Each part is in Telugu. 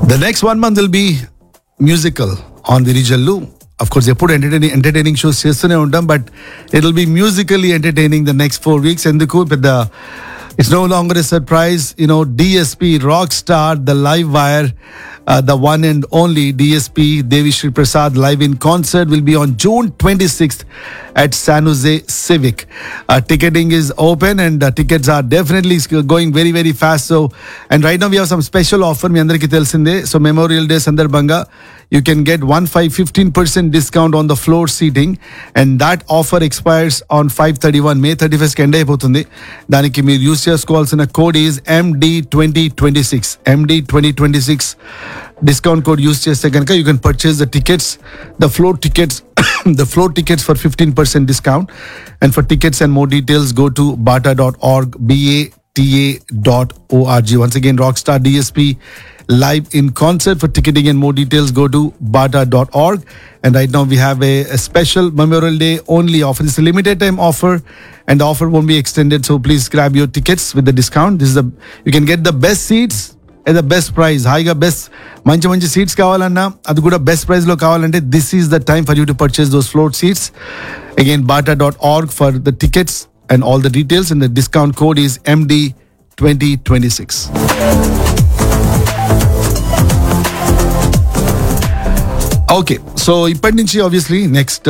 The next one month will be musical on Virijallu. Of course, ఎప్పుడు ఎంటర్టైనింగ్ ఎంటర్టైనింగ్ షోస్ చేస్తూనే ఉంటాం but it will be musically entertaining the next four weeks ఎందుకు పెద్ద it's no longer a surprise you know DSP rock star the live wire the one and only DSP Devi Sri Prasad live in concert will be on June twenty sixth at San Jose Civic. Uh, ticketing is open and uh, tickets are definitely going very, very fast. So, and right now we have some special offer. మీ అందరికీ తెలిసిందే సో మెమోరియల్ డే సందర్భంగా you can get one five fifteen percent discount on the floor seating and that offer expires on 531 May thirty first end అయిపోతుంది దానికి మీరు యూస్ చేసుకోవాల్సిన code is MD twenty twenty six MD twenty twenty six discount code use చేస్తే కనుక you can purchase the tickets the floor tickets the floor tickets for 15% discount. And for tickets and more details, go to bata.org, B-A-T-A.org. Once again, Rockstar DSP live in concert. For ticketing and more details, go to bata.org. And right now we have a, a special Memorial Day only offer. This is a limited time offer and the offer won't be extended. So please grab your tickets with the discount. This is the, you can get the best seats at the best price హాయిగా బెస్ట్ మంచి మంచి సీట్స్ కావాలన్నా అది కూడా బెస్ట్ ప్రైస్ లో కావాలంటే this is the time for you to purchase those floor seats again BATA dot org for the tickets and all the details and the discount code is MD twenty twenty six okay so ఇప్పటి నుంచి obviously next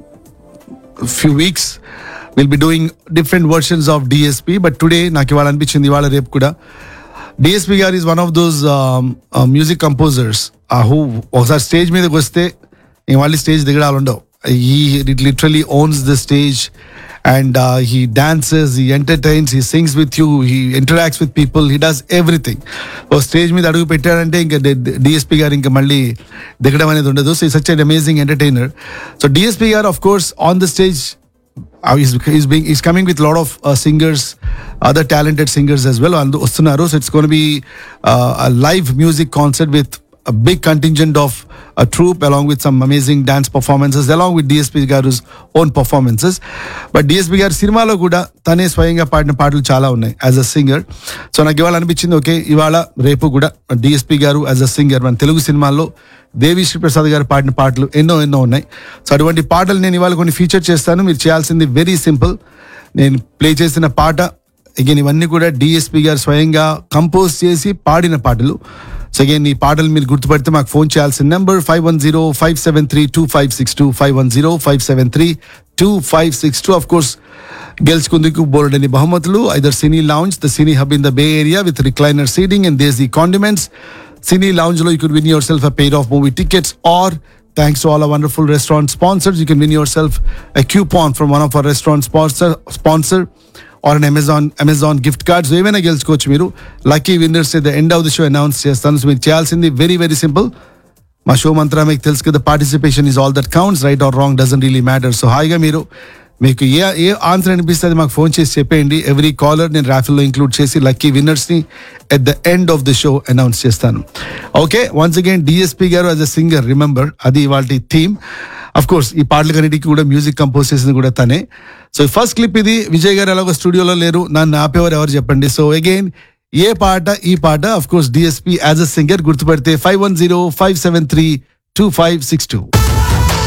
few weeks will be doing different versions of DSP but today నాకు ఇవాళ అనిపించింది ఇవాళ రేపు కూడా డిఎస్పి గారు is one of those music composers who ఒకసారి స్టేజ్ మీదకి వస్తే ఇంక మళ్ళీ స్టేజ్ దిగడాలు ఉండవు ఈ literally owns the stage and he dances he entertains he sings with you he interacts with people he does everything ఓ స్టేజ్ మీద అడుగు పెట్టారంటే ఇంకా డిఎస్పి గారు ఇంకా మళ్ళీ దిగడం అనేది ఉండదు so such an amazing entertainer so DSP గారు of course on the stage uh, he's, he's being he's coming with a lot of uh, singers other talented singers as well and వస్తున్నారు so it's going to be uh, a live music concert with a big contingent of a troupe along with some amazing dance performances along with DSP గారు's own performances but DSP గారు సినిమాలో కూడా తనే స్వయంగా పాడిన పాటలు చాలా ఉన్నాయి యాజ్ అ సింగర్ సో నాకు ఇవాళ అనిపించింది ఓకే ఇవాళ రేపు కూడా డిఎస్పి గారు యాజ్ అ సింగర్ మన తెలుగు సినిమాల్లో దేవి శ్రీ ప్రసాద్ గారు పాడిన పాటలు ఎన్నో ఎన్నో ఉన్నాయి సో అటువంటి పాటలు నేను ఇవాళ కొన్ని ఫీచర్ చేస్తాను మీరు చేయాల్సింది వెరీ సింపుల్ నేను ప్లే చేసిన పాట అగైన్ ఇవన్నీ కూడా డిఎస్పి గారు స్వయంగా కంపోజ్ చేసి పాడిన పాటలు సో అగైన్ ఈ పాటలు మీరు గుర్తుపడితే మాకు ఫోన్ చేయాల్సిన number five one zero five seven three two five six two five one zero five seven three two five six two of course గెలుచుకుందుకు బోర్డని బహుమతులు either cine lounge the cine hub in the bay area with recliner seating and these the condiments Cine Lounge lo you could win yourself a pair of movie tickets or thanks to all our wonderful restaurant sponsors you can win yourself a coupon from one of our restaurant sponsor sponsor or an Amazon Amazon gift card so ఏమైనా గెలుచుకోవచ్చు మీరు lucky winners the end of the show announce చేస్తాను సో మీరు చేయాల్సింది వెరీ వెరీ సింపుల్ మా షో మంత్రం మీకు తెలుసు కదా participation is all that counts right or wrong doesn't really matter so హాయిగా మీరు మీకు ఏ ఏ ఆన్సర్ అనిపిస్తే అది మాకు ఫోన్ చేసి చెప్పేయండి ఎవ్రీ కాలర్ నేను రాఫిల్లో ఇంక్లూడ్ చేసి లక్కీ విన్నర్స్ని at the end of the show announce చేస్తాను ఓకే వన్స్ అగైన్ డిఎస్పి గారు యాజ్ అ సింగర్ రిమెంబర్ అది ఇవాళ థీమ్ అఫ్ కోర్స్ ఈ పాటలకన్నిటికీ కూడా మ్యూజిక్ కంపోజ్ చేసింది కూడా తనే సో ఫస్ట్ క్లిప్ ఇది విజయ్ గారు ఎలాగో స్టూడియోలో లేరు నన్ను ఆపేవారు ఎవరు చెప్పండి సో అగైన్ ఏ పాట ఈ పాట of course DSP as a singer గుర్తుపడితే five one zero five seven three two five six two